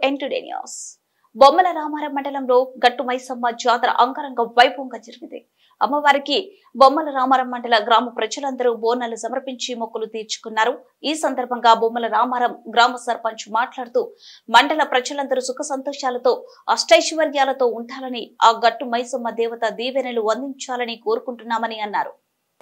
Ten today news బొమ్మల రామారం మండలంలో గట్టు మైసమ్మ జాతర అంగరంగ వైభవంగా జరిగింది అమ్మవారికి బొమ్మల రామారం మండల గ్రామ ప్రజలందరూ బోనాలు సమర్పించి మొక్కులు తీర్చుకున్నారు ఈ సందర్భంగా బొమ్మల రామారం గ్రామ సర్పంచ్ మాట్లాడుతూ మండల ప్రజలందరూ సుఖ సంతోషాలతో అష్టైశ్వర్యాలతో ఉండాలని ఆ గట్టు మైసమ్మ దేవత దీవెనలు అందించాలని కోరుకుంటున్నామని అన్నారు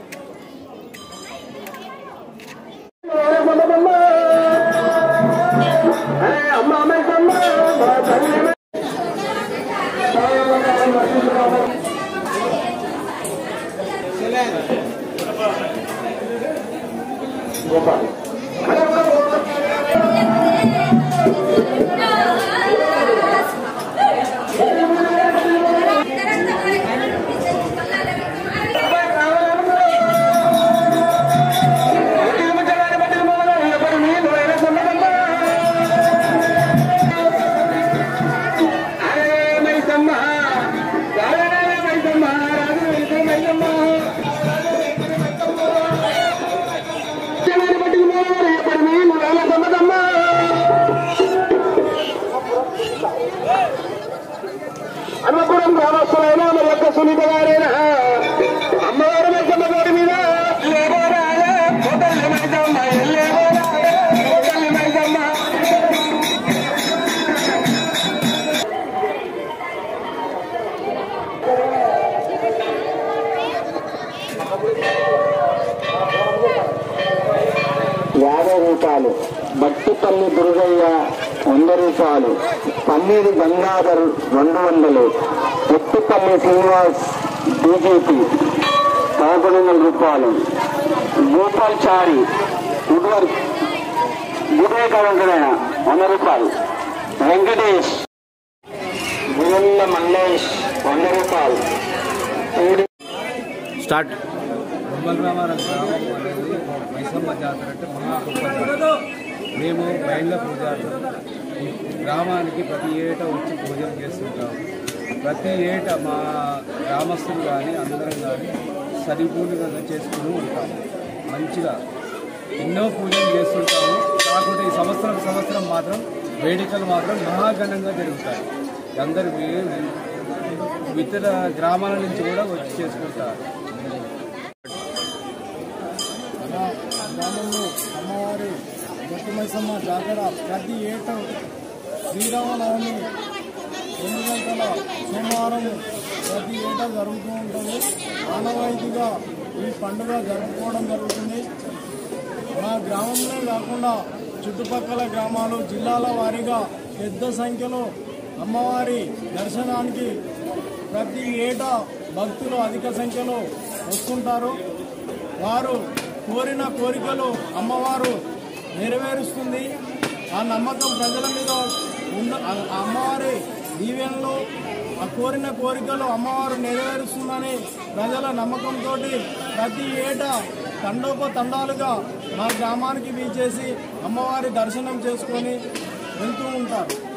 అన్నపురం గ్రామస్తులైన మరి యొక్క సునీత గారైనా అమ్మవారి మైసమ్మ గారి మీద లేవో రాయే, పొదల్లి మైసమ్మ, ఎల్లేవో రాయే, పొదల్లి మైసమ్మ. యాభై రూపాయలు బట్టిపల్లి దుర్గయ్య వంద రూపాయలు పన్నీరు గంగాధర్ రెండు వందలు ఎత్తిపల్లి శ్రీనివాస్ బీజేపీ పదకొండు వందల రూపాయలు గోపాల్ చారి ఉడ్వర్ గుడేకాడంటున్నాయన వంద రూపాయలు వెంకటేష్ గురుల్ల మల్లేష్ వంద రూపాయలు స్టార్ట్ బొమ్మలరామారం గ్రామం అనేది మైసమ్మ జాతర అంటే మహా గొప్ప జాతర మేము బయళ్ళ పూజారులు ఈ గ్రామానికి ప్రతి ఏటా వచ్చి పూజలు చేస్తుంటాము ప్రతి ఏటా మా గ్రామస్తులు కానీ అందరం కానీ సరిపూర్ణంగా చేసుకుని ఉంటాము మంచిగా ఎన్నో పూజలు చేస్తుంటాము కాకుంటే ఈ సంవత్సరం సంవత్సరం మాత్రం వేడుకలు మాత్రం మహాఘనంగా జరుగుతాయి అందరు ఇతర గ్రామాల నుంచి కూడా వచ్చి చేసుకుంటారు మన గ్రామంలో అమ్మవారి గొప్పమైసమ్మ జాతర ప్రతి ఏటా శ్రీరామనవమి రెండు గంటల సోమవారం ప్రతి ఏటా జరుగుతూ ఉంటుంది ఆనవాయితీగా ఈ పండుగ జరుపుకోవడం జరుగుతుంది మా గ్రామంలో కాకుండా చుట్టుపక్కల గ్రామాలు జిల్లాల వారీగా పెద్ద సంఖ్యలో అమ్మవారి దర్శనానికి ప్రతి ఏటా భక్తులు అధిక సంఖ్యలో వస్తుంటారు వారు కోరిన కోరికలు అమ్మవారు నెరవేరుస్తుంది ఆ నమ్మకం ప్రజల మీద ఉన్న ఆ అమ్మవారి దీవెనలు ఆ కోరిన కోరికలు అమ్మవారు నెరవేరుస్తుందని ప్రజల నమ్మకంతో ప్రతి ఏటా తండోపతండాలుగా మా గ్రామానికి వీచేసి అమ్మవారి దర్శనం చేసుకొని వెళ్తూ ఉంటారు